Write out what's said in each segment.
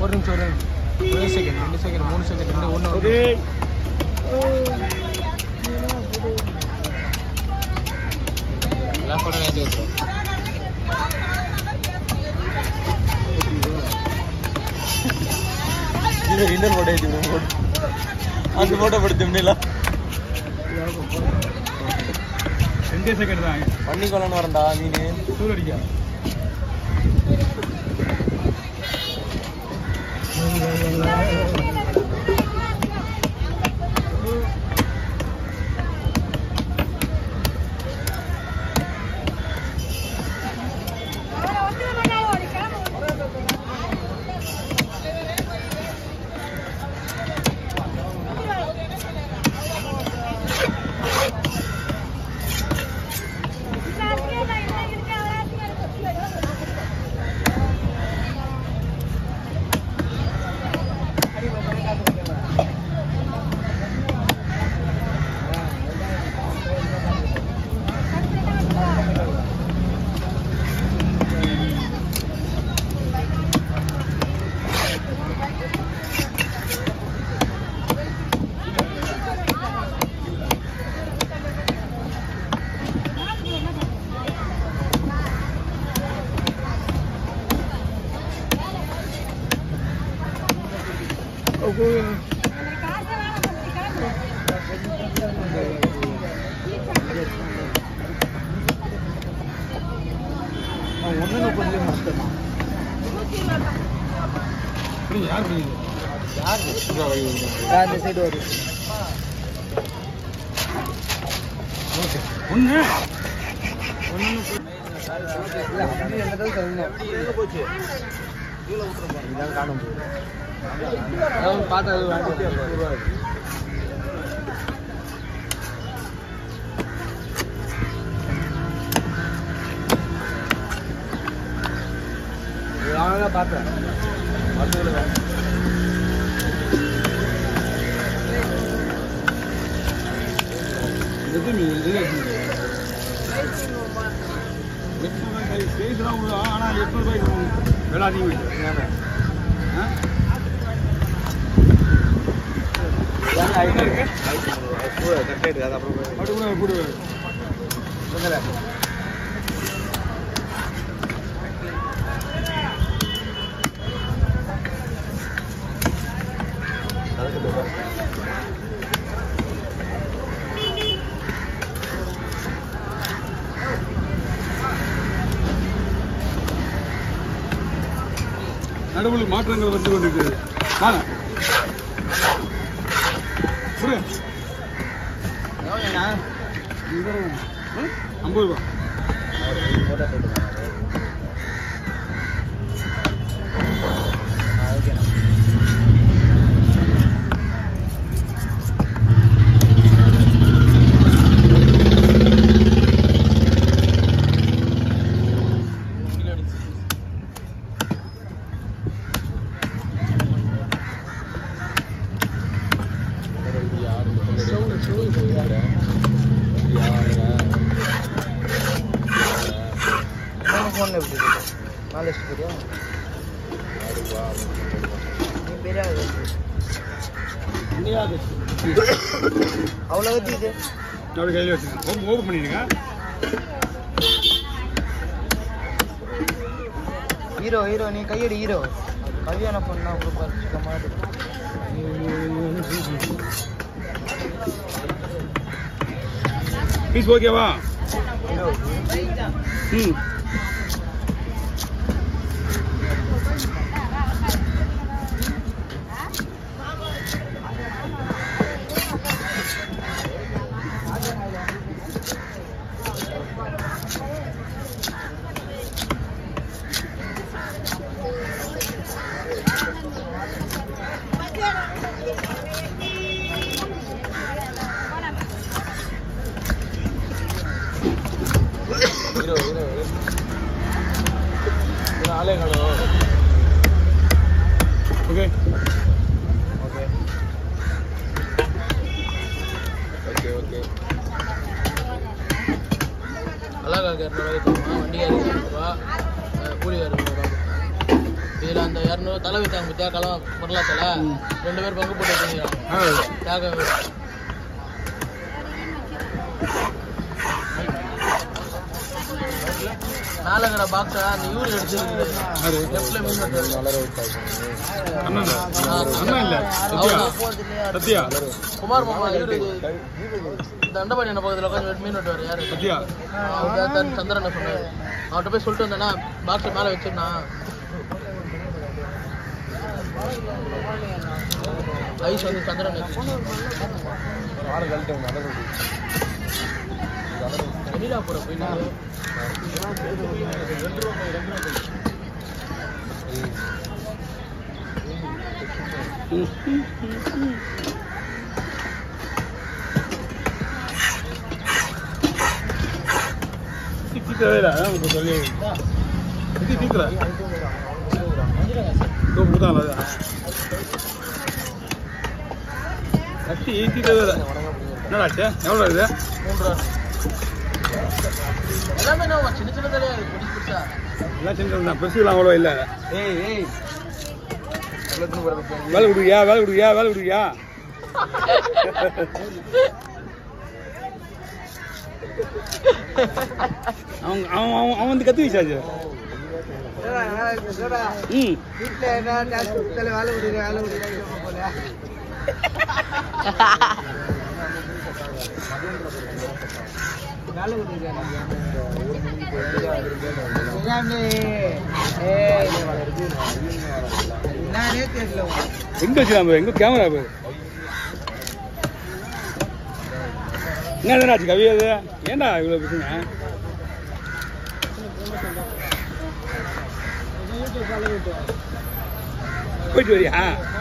ஒரு நிமிஷம் ஒரு நிமிஷம் ரெண்டு செகண்ட் ரெண்டு செகண்ட் மூணு செகண்ட் ரெண்டு ஒன்று ஓகே எல்லாம் ஃபோட்டோ ஏற்றி விட்டுரும் இது இன்னொரு போட்டோ ஏற்றி விடுவோம் அந்த போட்டோ படுத்து முன்னெல்லாம் ரெண்டே செகண்ட் தான் பண்ணிக்கொள்ளன்னு வரண்டா நீனு சூடு அடிக்கா ஒன்று முப்பது முடிச்சிட்டோமா யார் புரியுது இந்த சைடு வரும் ஒன்று இதான் காணும் பார்த்தா நான் பார்த்தேன் எது மீன் இது பேசுலாம் விடும் ஆனால் எட்நூறுபாய்க்கு விலை அதிகம் ஆ அப்படி கூட கூட நடுவில் மாற்றங்கள் வந்து கொண்டிருக்கிறது வாங்க புரிய ஐம்பது ரூபா ஃபோனில் எப்படி இருக்கு நாலு லட்சம் பெரியா நீ பெரிய ஆளு. அவ்வளோ வருது இது அப்படி கையில் வச்சுருங்க ஓப்பன் ஓப்பன் பண்ணிடுங்க ஹீரோ ஹீரோ நீ கையடி ஹீரோ கல்யாணம் பண்ணா கொடுப்பா சுத்தமாக இருக்கு பீஸ் ஓகேவா ஹீரோ ம் ஹீரோ ஹீரோ வச்சாங்க பத்தியா களம் பொருளாத்தல ரெண்டு பேர் பங்கு போட்டு வச்சுக்கிறாங்க ஆ. தியாக நாலங்கடா பாக்ஸா அந்த யூரி அடிச்சிருக்கு யாரு? லெஃப்ட்ல மீன் வெட்டுவாரு. அண்ணன் இல்ல. ஆ, அண்ணன் இல்ல. சத்யா. அவர்தான். சத்யா. குமார் மாமா இவரு தண்டபாணி என்ன பக்கத்துல உட்காந்து மீன் வெட்டுவாரு யாரு சத்யா. அவர் தான் சந்திரன் சொன்னாரு அவர்கிட்ட போய் சொல்லிட்டு வந்தேன்னா பாக்ஸ் மேல வச்சிருந்தா ஐஸ் வந்து சந்திரன் வெளியில போற போய் தீத்துறவே இல்ல. அதான் உங்களுக்கு சொல்லி. இது தீத்துற. இதோ கொடுத்தாங்களா அது? கத்தி தீத்துறவே இல்ல. என்னடா ஆச்சு? எவ்வளவு இது? மூன்று ரன் எல்லாமே நான் சின்ன சின்ன தலையா இருக்கு புதுசு புதுசா எல்லாம் சின்னது தான். பெருசுலாம் அவ்வளோ இல்ல. ஏய் ஏய் எவ்வளோத்துன்னு போகிறது வேலை கொடுக்கியா வேலை கொடுக்கியா வேலை கொடுக்கியா அவன் அவன் அவன் அவன் வந்து கத்து வச்சாச்சு ம் வீட்டில் என்ன டாஸ்க் கொடுத்தாலும் வேலை விடுங்க வேலை விடுங்க போல வேலை விடுங்க என்னன்னே தெரியல உனக்கு. எங்க வச்சுக்கலாம் எங்க கேமரா போய் என்ன ஆச்சு கவி அது ஏன்டா இவ்வளோ பிரச்சனை போயிட்டு வரியா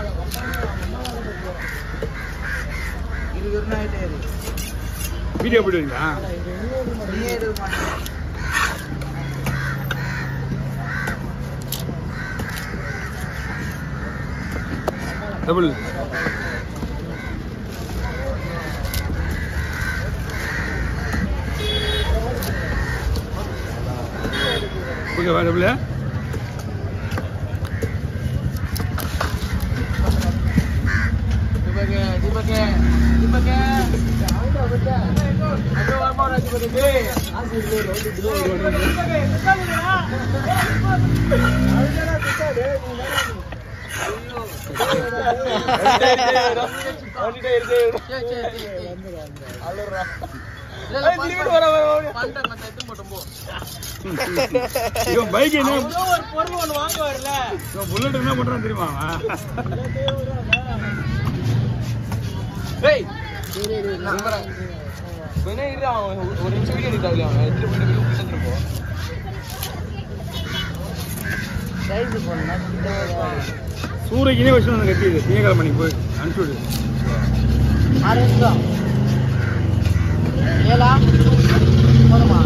இருபது வருஷம் ஆயிட்டே இருக்கு. வீடியோ போயிட்டு வரீங்களா நீயே எடுக்க மாட்டேன் டபுள் ஓகேவா டபுள் தீபக் தீபக் தீபக் அங்க வாமா தீபக் சரி சரி சரி இவன் பைக் என்ன ஒரு பொருள் ஒண்ணு வாங்குவார்ல இவன் புல்லட் என்ன பண்றான் தெரியுமா அவன்? ஏய் நம்புறேன் கொஞ்சம் இரு, அவன் ஒரு- ஒரு நிமிஷம் வீடியோ எடுக்காது அவன் எடுத்துட்டு போயிட்டு வெளியே கொடுத்துட்டு போ சைஸ் போடணும் சூறைக்குனே வச்சு வந்து கட்டிடு திங்கக்கிழமை நீ போய் அனுப்பிச்சு விடு ஆறு நிமிஷம் ஏழா போதுமா